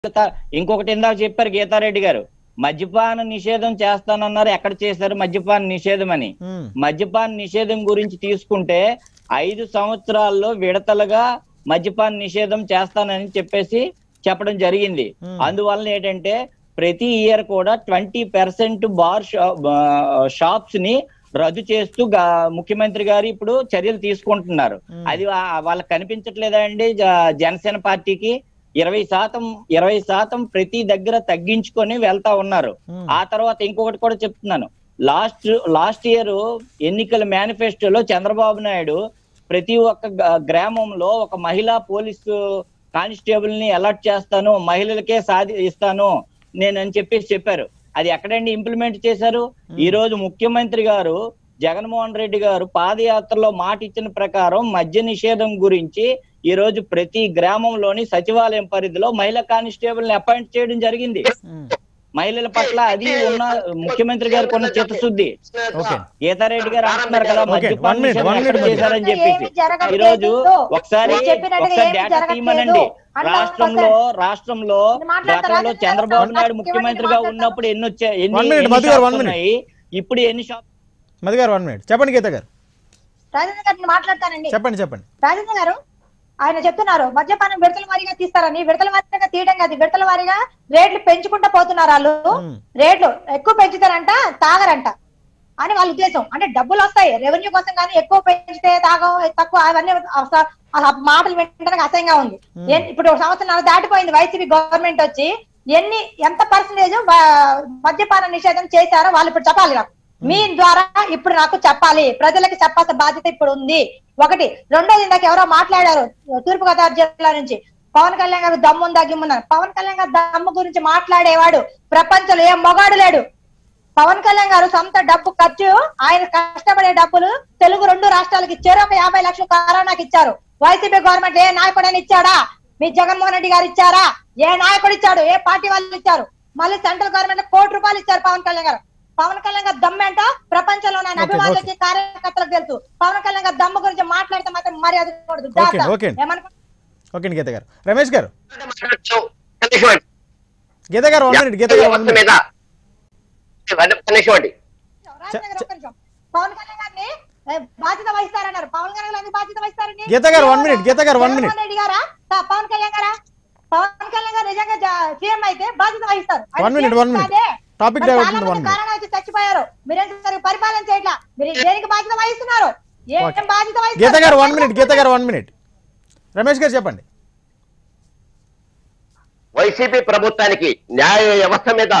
త- ఇంకొకటి ఇందాక చెప్పారు గీతారెడ్డి గారు మద్యపాన నిషేధం చేస్తానన్నారు ఎక్కడ చేశారు మద్యపాన నిషేధం అని ఉమ్, మద్యపాన నిషేధం గురించి తీసుకుంటే ఐదు సంవత్సరాల్లో విడతలుగా మద్యపాన నిషేధం చేస్తానని చెప్పేసి చెప్పడం జరిగింది Hmm. అందువలన ఏంటంటే ప్రతి ఇయర్ కూడా ట్వంటీ పర్సెంట్ బార్ షాప్స్ ని రద్దు చేస్తూ గా- ముఖ్యమంత్రి గారు ఇప్పుడు చర్యలు తీసుకుంటున్నారు Hmm. అది వా- వాళ్ళకి కనిపించట్లేదా అండి జ- జనసేన పార్టీకి ఇరవై శాతం ఇరవై శాతం ప్రతి దగ్గర తగ్గించుకొని వెళ్తా ఉన్నారు ఉమ్, ఆ తర్వాత ఇంకొకటి కూడా చెప్తున్నాను లాస్ట్ లాస్ట్ ఇయర్ ఎన్నికల మేనిఫెస్టోలో చంద్రబాబు నాయుడు ప్రతి ఒక్క గ- గ్రామంలో ఒక మహిళా పోలీసు కానిస్టేబుల్ ని అలర్ట్ చేస్తాను మహిళలకే సాధి ఇస్తాను నేను అని చెప్పేసి చెప్పారు అది ఎక్కడండి ఇంప్లిమెంట్ చేశారు ఈ రోజు ముఖ్యమంత్రి గారు జగన్మోహన్ రెడ్డి గారు పాదయాత్రలో మాట ఇచ్చిన ప్రకారం మద్య నిషేధం గురించి ఈ రోజు ప్రతి గ్రామంలోని సచివాలయం పరిధిలో మహిళా కానిస్టేబుల్ ని అపాయింట్ చేయడం జరిగింది ఉమ్, మహిళల పట్ల అది ఉన్న ముఖ్యమంత్రి గారికి ఉన్న చిత్తశుద్ధి ఓకే గీతారెడ్డి గారు అంటున్నారు కదా Okay, మద్యపాన one minute, నిషేధం one ఎక్కడ minute, చేశారని ఏమీ చెప్పేసి జరగట్లేదు. ఈ రోజు ఒకసారి మీరు చెప్పినట్టుగా ఒకసారి ఏమీ డేటా జరగట్లేదు. తీయమనండి అంతా రాష్ట్రంలో రాష్ట్రంలో మీరు మాట్లాడతారా? గతంలో రాజకీయ చంద్రబాబు రాజకీయ నాయుడు రాజకీయ ముఖ్యమంత్రిగా మాట్లాడతారా? ఉన్నప్పుడు ఎన్ని వచ్చాయి ఎన్ని One minute, ఎన్ని మధు గారు, shops one minute. ఉన్నాయి ఇప్పుడు ఎన్ని షాప్ మధు గారు వన్ మినిట్ చెప్పండి గీత గారు రాజేంద్ర గారు నేను మాట్లాడతానండి చెప్పండి చెప్పండి రాజేంద్ర గారు ఆయన చెప్తున్నారు మద్యపానం విడతల వారీగా తీస్తారని విడతల వారీగా తీయడం కాదు విడతల వారీగా రేట్లు పెంచుకుంటా పోతున్నారు వాళ్ళు ఉమ్, రేట్లు ఎక్కువ పెంచుతారంట తాగరంట అని వాళ్ళ ఉద్దేశం అంటే డబ్బులు వస్తాయి రెవెన్యూ కోసం కానీ ఎక్కువ పెంచితే తాగం తక్కువ అవన్నీ అస- ఆ మాటలు వింటానికి అసహ్యంగా ఉంది ఎన్- ఇప్పుడు ఒక సంవత్సరం దాటిపోయింది వైసీపీ గవర్నమెంట్ వచ్చి ఎన్ని ఎంత పర్సంటేజ్ మద్యపాన నిషేధం చేశారో వాళ్ళు ఇప్పుడు చెప్పాలి నాకు మీ ద్వారా ఇప్పుడు నాకు చెప్పాలి ప్రజలకు చెప్పాల్సిన బాధ్యత ఇప్పుడు ఉంది ఒకటి రెండోది ఇందాక ఎవరో మాట్లాడారు తూర్పు గోదావరి జిల్లా నుంచి పవన్ కళ్యాణ్ గారు దమ్ము ఉందా గిమ్మున్నారు పవన్ కళ్యాణ్ గారు దమ్ము గురించి మాట్లాడేవాడు ప్రపంచంలో ఏ మొగాడు లేడు పవన్ కళ్యాణ్ గారు సొంత డబ్బు ఖర్చు ఆయన కష్టపడే డబ్బులు తెలుగు రెండు రాష్ట్రాలకు ఇచ్చారు ఒక యాభై లక్షలు కరోనాకి ఇచ్చారు వైసీపీ గవర్నమెంట్ ఏ నాయకుడైనా ఇచ్చాడా మీ జగన్మోహన్ రెడ్డి గారు ఇచ్చారా ఏ నాయకుడు ఇచ్చాడు ఏ పార్టీ వాళ్ళు ఇచ్చారు మళ్ళీ సెంట్రల్ గవర్నమెంట్ కోటి రూపాయలు ఇచ్చారు పవన్ కళ్యాణ్ గారు పవన్ కళ్యాణ్ గారు దమ్మేంట ప్రపంచంలో ఆయన Okay, అభిమానులకి కార్యకర్తలకు తెలుసు పవన్ కళ్యాణ్ గారు దమ్ము గురించి మాట్లాడితే మాత్రం మర్యాద కూడదు Okay, జాగ్రత్త. okay. ఏమనుకుంటున్నారు? ఓకే అండి గీత గారు రమేష్ గారు మాట్లాడచ్చు కనీసం అండి. గీత గారు వన్ మినిట్ గీత గారు వన్ వ్యవస్థ మినిట్ మీద కనీసం అండి రాజశేఖర్ ఒక్క నిమిషం. పవన్ కళ్యాణ్ గారిని ఏ, బాధ్యత వహిస్తారన్నారు పవన్ కళ్యాణ్ గారు ఎందుకు బాధ్యత వహిస్తారండి గీత గారు, one minute, గీత గారు, one minute. జగన్మోహన్ రెడ్డి గారా తా- పవన్ కళ్యాణ్ గారా పవన్ కళ్యాణ్ గారు నిజంగా జా- సీఎం అయితే బాధ్యత వహిస్తారు ఆయన One minute, CM one minute. కాదే. Topic మరి divert చాలా ఉంది, one మంది minute. కరోనా వచ్చి చచ్చిపోయారు మీరేం సరిగ్గా పరిపాలన చేయట్లా మీరు దేనికి బాధ్యత వహిస్తున్నారు ఏం Okay. బాధ్యత గీత వహిస్తున్నారు గారు వన్ మినిట్ గీత గారు వన్ మినిట్ రమేష్ గారు చెప్పండి వైసీపీ ప్రభుత్వానికి న్యాయ వ్యవస్థ మీద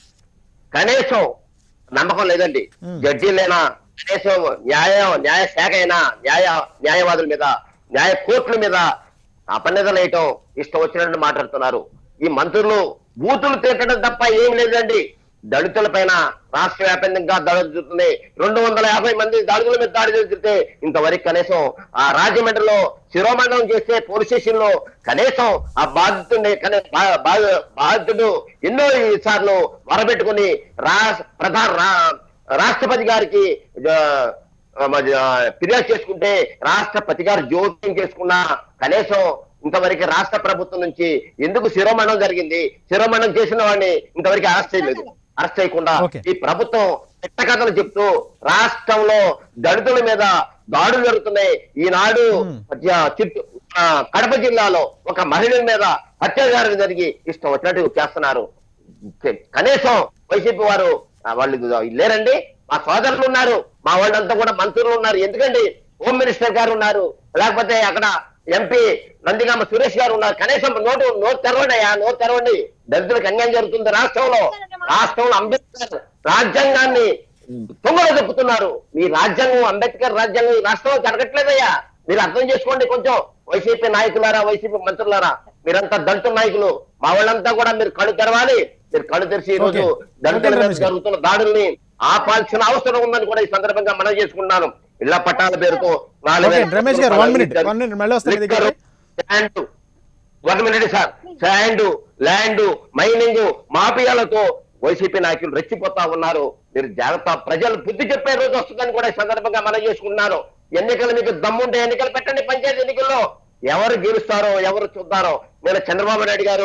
కనీసం నమ్మకం లేదండి Hmm. జడ్జీలైనా కనీసం న్యాయ న్యాయ శాఖ అయినా న్యాయ న్యాయవాదుల మీద న్యాయ కోర్టుల మీద అపనిదలు వేయటం ఇష్టం వచ్చినట్టు మాట్లాడుతున్నారు ఈ మంత్రులు బూతులు తిట్టడం తప్ప ఏం లేదండి దళితుల పైన రాష్ట్ర వ్యాప్తంగా దాడులు జరుగుతున్నాయి రెండు వందల యాభై మంది దళితుల మీద దాడి జరుగుతుంటే ఇంతవరకు కనీసం ఆ రాజమండ్రిలో శిరోమండలం చేస్తే పోలీస్ స్టేషన్ లో కనీసం ఆ బాధితుడిని కనీ- బా- బా- బాధితుడు ఎన్నో సార్లు వరబెట్టుకుని రా ప్రధాన రా- రాష్ట్రపతి గారికి ఆ, ఆ, మరి, ఆ, ఫిర్యాదు చేసుకుంటే రాష్ట్రపతి గారు జోక్యం చేసుకున్నా కనీసం ఇంతవరకు రాష్ట్ర ప్రభుత్వం నుంచి ఎందుకు శిరోమణం జరిగింది శిరోమణం చేసిన వాడిని ఇంతవరకు అరెస్ట్ చేయలేదు అరెస్ట్ చేయకుండా Okay. ఈ ప్రభుత్వం కథలు చెప్తూ రాష్ట్రంలో దళితుల మీద దాడులు జరుగుతున్నాయి ఈనాడు Hmm. మధ్య చిత్తూ ఆ, కడప జిల్లాలో ఒక మహిళ మీద అత్యాచారం జరిగి ఇష్టం వచ్చినట్టు చేస్తున్నారు కనీసం వైసీపీ వారు ఆ, వాళ్ళు లేరండి మా సోదరులు ఉన్నారు మా వాళ్ళంతా కూడా మంత్రులు ఉన్నారు ఎందుకండి హోమ్ మినిస్టర్ గారు ఉన్నారు లేకపోతే అక్కడ ఎంపీ నందిగామ సురేష్ గారు ఉన్నారు కనీసం నోటు నోటు తెరవండి అయ్యా నోటు తెరవండి దళితులకు అన్యాయం జరుగుతుంది రాష్ట్రంలో రాష్ట్రంలో అంబేద్కర్ రాజ్యాంగాన్ని తుంగలో చెప్పుతున్నారు మీ రాజ్యాంగం అంబేద్కర్ రాజ్యాంగం ఈ రాష్ట్రంలో జరగట్లేదయ్యా మీరు అర్థం చేసుకోండి కొంచెం వైసీపీ నాయకులారా వైసీపీ మంత్రులారా మీరంతా దళిత నాయకులు మా వాళ్ళంతా కూడా మీరు కళ్ళు తెరవాలి మీరు కళ్ళు తెరిచి ఈ రోజు Okay. దళితుల Okay, మీద రమేష్ గారు. జరుగుతున్న దాడుల్ని ఆపాల్సిన అవసరం ఉందని కూడా ఈ సందర్భంగా మనం చేసుకున్నాను ఇళ్ల పట్టాల పేరుతో ఓకే రమేష్ గారు వన్ మినిట్ వన్ మినిట్ మళ్ళీ వస్తాను మీ దగ్గర sand one minute sir sand land mining మాఫియాలతో వైసీపీ నాయకులు రెచ్చిపోతా ఉన్నారు మీరు జాగ్రత్త ప్రజలు బుద్ధి చెప్పే రోజు వస్తుందని కూడా ఈ సందర్భంగా మనం చేసుకుంటున్నాను ఎన్నికలు మీకు దమ్ముంటే ఎన్నికలు పెట్టండి పంచాయతీ ఎన్నికల్లో ఎవరు గెలుస్తారో ఎవరు చూద్దారో నేను చంద్రబాబు నాయుడు గారు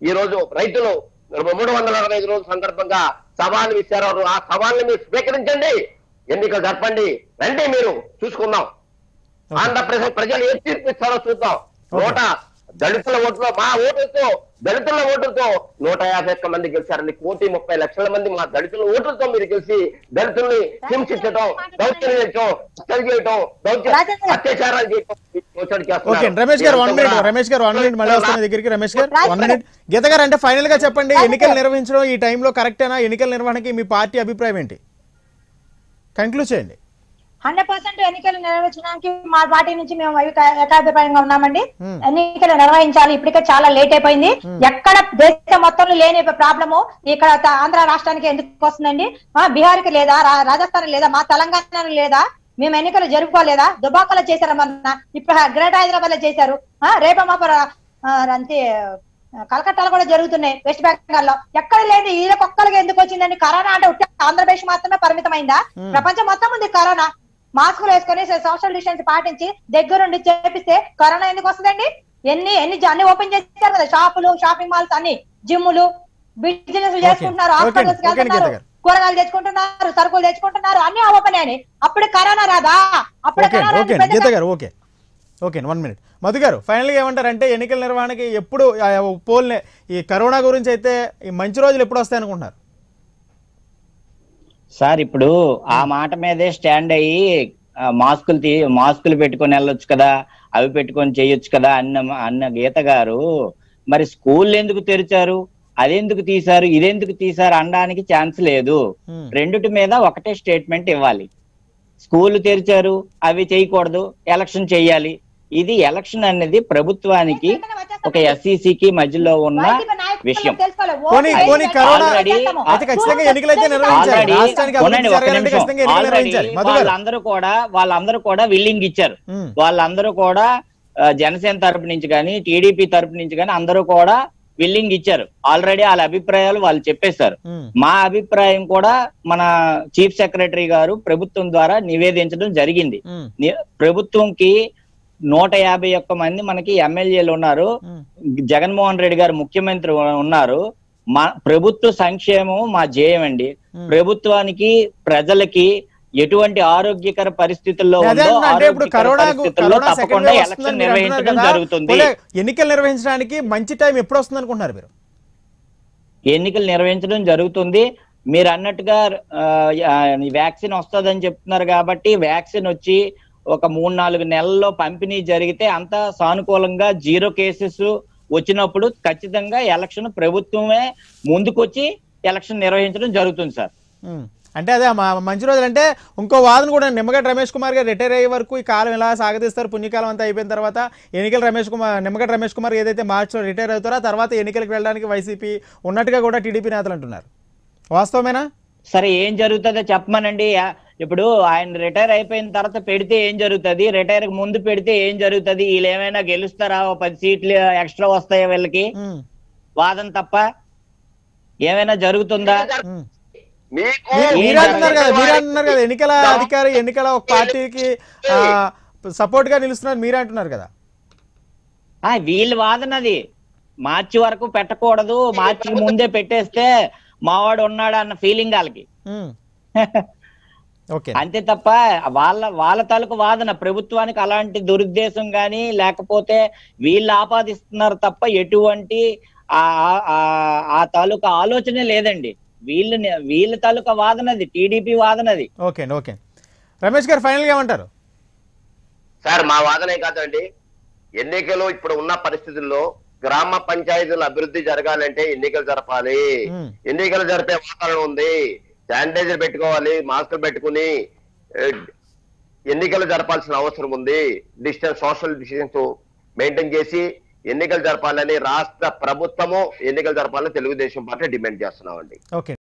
ఈ రోజు రైతులు మూడు వందల అరవై ఐదు రోజుల సందర్భంగా సవాళ్ళు ఇచ్చారు ఆ సవాళ్ళని మీరు స్వీకరించండి ఎన్నికలు జరపండి రండి మీరు చూసుకుందాం ఆంధ్రప్రదేశ్ ప్రజలు ఏం తీర్పిస్తారో చూద్దాం నూట దళితుల ఓటుతో మా ఓటుతో దళితుల ఓటుతో నూట యాభై ఒక్క మంది గెలిచారండి కోటి ముప్పై లక్షల మంది మా దళితుల ఓటులతో మీరు గెలిచి దళితుల్ని హింసించడం దౌత్యం చేయటం హత్యలు చేయటం దౌత్యం అత్యాచారాలు చేయటం తోచడి చేస్తున్నారు. ఓకే రమేష్ గారు వన్ మినిట్ రమేష్ గారు వన్ మినిట్ మళ్ళీ వస్తాను మీ దగ్గరికి రమేష్ గారు వన్ మినిట్ గీత గారు అంటే ఫైనల్ గా చెప్పండి ఎన్నికలు నిర్వహించడం ఈ టైంలో కరెక్టేనా ఎన్నికల నిర్వహణకి మీ పార్టీ అభిప్రాయం ఏంటి కన్క్లూడ్ చేయండి హండ్రెడ్ పర్సెంట్ ఎన్నికలు నిర్వహించడానికి మా పార్టీ నుంచి మేము ఏక- ఏకాభిప్రాయంగా ఉన్నామండి Hmm. ఎన్నికలు నిర్వహించాలి ఇప్పటికే చాలా లేట్ అయిపోయింది ఎక్కడ దేశం మొత్తంలో లేని ప్రాబ్లము ఇక్కడ త- ఆంధ్ర రాష్ట్రానికి ఎందుకు వస్తుందండి ఆ, బీహార్కి లేదా రా- రాజస్థాన్ లేదా మా తెలంగాణ లేదా మేము ఎన్నికలు జరుపుకోలేదా దుబాకలో చేశారు మొన్న ఇప్పుడు గ్రేట్ హైదరాబాద్ లో చేశారు ఆ, రేపు మా అంతే ఆ, కలకత్తాలో కూడా జరుగుతున్నాయి వెస్ట్ బెంగాల్ లో ఎక్కడ లేదు వీళ్ళకి ఒక్కరికి ఎందుకు వచ్చిందండి కరోనా అంటే ఉట్టి ఆంధ్రప్రదేశ్ మాత్రమే పరిమితమైందా ప్రపంచం మొత్తం ఉంది కరోనా మాస్కులు వేసుకొని సోషల్ డిస్టెన్స్ పాటించి దగ్గరుండి చేపిస్తే కరోనా ఎందుకు వస్తుందండి ఎన్ని ఎన్ని జ- అన్ని ఓపెన్ చేశారు కదా షాపులు షాపింగ్ మాల్స్ అన్ని జిమ్ములు బిజినెస్ చేసుకుంటున్నారు Okay. హాస్పిటల్స్ Okay, వెళ్తున్నారు గీత గారు. కూరగాయలు తెచ్చుకుంటున్నారు సరుకులు తెచ్చుకుంటున్నారు అన్ని ఓపెన్ అని అప్పుడు కరోనా రాదా అప్పుడు ఓకే కరోనా ఓకే ఇప్పుడు Geeta garu okay okay one minute Madhu garu ఫైనల్గా ఏమంటారంటే ఎన్నికల నిర్వహణకి ఎప్పుడు ఆ, పోల్ ఈ కరోనా గురించి అయితే ఈ మంచి రోజులు ఎప్పుడు వస్తాయి అనుకుంటున్నారు సార్ ఇప్పుడు ఆ మాట మీదే స్టాండ్ అయ్యి ఆ, మాస్కులు తీ మాస్కులు పెట్టుకొని వెళ్ళొచ్చు కదా అవి పెట్టుకొని చేయొచ్చు కదా అన్న అన్న గీత గారు మరి స్కూల్ ఎందుకు తెరిచారు అదెందుకు తీశారు ఇదెందుకు తీశారు అనడానికి ఛాన్స్ లేదు Hmm. రెండిటి మీద ఒకటే స్టేట్మెంట్ ఇవ్వాలి స్కూల్ తెరిచారు అవి చేయకూడదు ఎలక్షన్ చేయాలి ఇది ఎలక్షన్ అనేది ప్రభుత్వానికి ఒక ఎస్ఈసికి మధ్యలో ఉన్న విషయం పోనీ పోనీ కరోనా Already- అయితే ఖచ్చితంగా ఎన్నికలు అయితే నిర్వహించాలి ఆల్రెడీ రాష్ట్రానికి అభివృద్ధి ఉండండి, ఒక్క జరగాలంటే నిమిషం. ఖచ్చితంగా ఎన్నికలు ఆల్రెడీ నిర్వహించాలి మధు గారు వాళ్ళందరూ కూడా వాళ్ళందరూ కూడా విల్లింగ్ ఇచ్చారు ఉమ్, వాళ్ళందరూ కూడా ఆ, జనసేన తరపు నుంచి కానీ టీడీపీ తరపు నుంచి కానీ అందరూ కూడా విల్లింగ్ ఇచ్చారు ఆల్రెడీ వాళ్ళ అభిప్రాయాలు వాళ్ళు చెప్పేశారు ఉమ్, మా అభిప్రాయం కూడా మన చీఫ్ సెక్రటరీ గారు ప్రభుత్వం ద్వారా నివేదించడం జరిగింది ఉమ్, ని- ప్రభుత్వంకి నూట యాభై ఒక్క మంది మనకి ఎమ్మెల్యేలు ఉన్నారు ఉమ్. జగన్మోహన్ రెడ్డి గారు ముఖ్యమంత్రి ఉన్నారు మా ప్రభుత్వ సంక్షేమం మా ధ్యేయం అండి Hmm. ప్రభుత్వానికి ప్రజలకి ఎటువంటి ఆరోగ్యకర పరిస్థితుల్లో అదే ఉందో అంటున్నా, అంటే ఇప్పుడు ఆరోగ్యకర కరోనా పరిస్థితుల్లో కరోనా సెకండ్ తప్పకుండా వేవ్ ఎలక్షన్ వస్తుందని మీరు అంటున్నారు నిర్వహించడం కదా జరుగుతుంది పోలే, ఎన్నికలు నిర్వహించడానికి మంచి టైం ఎప్పుడు వస్తుంది అనుకుంటున్నారు మీరు ఎన్నికలు నిర్వహించడం జరుగుతుంది మీరు అన్నట్టుగా ఆ, ఆ, ఈ వ్యాక్సిన్ వస్తుందని చెప్తున్నారు కాబట్టి వ్యాక్సిన్ వచ్చి ఒక మూడు నాలుగు నెలల్లో పంపిణీ జరిగితే అంత సానుకూలంగా జీరో కేసెస్ వచ్చినప్పుడు ఖచ్చితంగా ఎలక్షన్ ప్రభుత్వమే ముందుకొచ్చి ఎలక్షన్ నిర్వహించడం జరుగుతుంది సార్ ఉమ్. అంటే అదే మా మంచి రోజులు అంటే ఇంకో వాదన కూడా నిమ్మగడ్డ రమేష్ కుమార్ గారు రిటైర్ అయ్యే వరకు ఈ కాలం ఎలా సాగదీస్తారు పుణ్యకాలం అంతా అయిపోయిన తర్వాత ఎన్నికల రమేష్ కుమార్ నిమ్మగడ్డ రమేష్ కుమార్ ఏదైతే మార్చిలో రిటైర్ అవుతారో ఆ తర్వాత ఎన్నికలకు వెళ్ళడానికి వైసీపీ ఉన్నట్టుగా కూడా టీడీపీ నేతలు అంటున్నారు వాస్తవమేనా సరే ఏం జరుగుతుందో చెప్పమనండి ఆ- ఇప్పుడు ఆయన రిటైర్ అయిపోయిన తర్వాత పెడితే ఏం జరుగుతుంది రిటైర్ ముందు పెడితే ఏం జరుగుతుంది వీళ్ళు ఏమైనా గెలుస్తారా ఓ పది సీట్లు ఎక్స్ట్రా వస్తాయా వీళ్ళకి ఉమ్, వాదన తప్ప ఏమైనా జరుగుతుందా ఉమ్. మీకు మీ- మీరు ఏం అంటున్నారు కదా జరగదు. మీరు అంటున్నారు కదా ఎన్నికల అధికారి ఎన్నికల ఒక పార్టీకి సపోర్ట్ గా నిలుస్తున్నారు మీరే అంటున్నారు కదా ఆ వీళ్ళ వాదనది మార్చి వరకు పెట్టకూడదు మార్చికి ముందే పెట్టేస్తే మావాడు ఉన్నాడు అన్న ఫీలింగ్ వాళ్ళకి ఉమ్. ఓకే అంతే తప్ప వాళ్ళ వాళ్ళ తాలూకు వాదన ప్రభుత్వానికి అలాంటి దురుద్దేశం గాని లేకపోతే వీళ్ళు ఆపాదిస్తున్నారు తప్ప ఎటువంటి ఆ ఆ- ఆ తాలూకా ఆలోచనే లేదండి వీళ్ళు వీళ్ళ తాలూకా వాదనది టీడీపీ వాదనది ఓకే అండి ఓకే రమేష్ గారు ఫైనల్ గా ఏమంటారు సార్ మా వాదనే కాదండి ఎన్నికలు ఇప్పుడు ఉన్న పరిస్థితుల్లో గ్రామ పంచాయతీల అభివృద్ధి జరగాలంటే ఎన్నికలు జరపాలి మ్మ్. ఎన్నికలు జరిపే వాతావరణం ఉంది శానిటైజర్ పెట్టుకోవాలి మాస్కులు పెట్టుకుని ఏ, ఎన్నికలు జరపాల్సిన అవసరం ఉంది డిస్టెన్స్ సోషల్ డిస్టెన్స్ మెయింటైన్ చేసి ఎన్నికలు జరపాలని రాష్ట్ర ప్రభుత్వము ఎన్నికలు జరపాలని తెలుగుదేశం పార్టీ డిమాండ్ చేస్తున్నామండి ఓకే